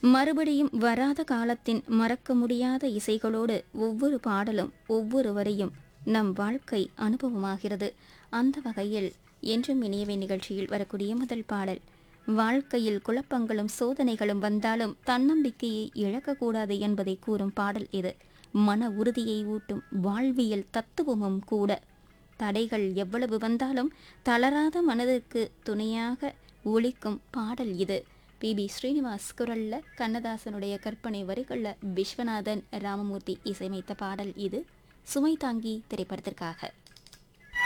மறுபடியும் வராத காலத்தின் மறக்க முடியாத இசைகளோடு ஒவ்வொரு பாடலும் ஒவ்வொரு வரியும் நம் வாழ்க்கை அனுபவமாகிறது அந்த வகையில் என்றும் இனியவை நிகழ்ச்சியில் வரக்கூடிய முதல் பாடல் வாழ்க்கையில் குழப்பங்களும் சோதனைகளும் வந்தாலும் தன்னம்பிக்கையை இழக்கக்கூடாது என்பதை கூறும் பாடல் இது மன உறுதியை ஊட்டும் வாழ்வியல் தத்துவமும் கூட தடைகள் எவ்வளவு வந்தாலும் தளராத மனதிற்கு துணையாக ஒலிக்கும் பாடல் இது பி பி ஸ்ரீனிவாஸ் குரல்ல கண்ணதாசனுடைய கற்பனை வரிகள்ல விஸ்வநாதன் ராமமூர்த்தி இசையமைத்த பாடல் இது சுமை தாங்கி திரைப்படத்திற்காக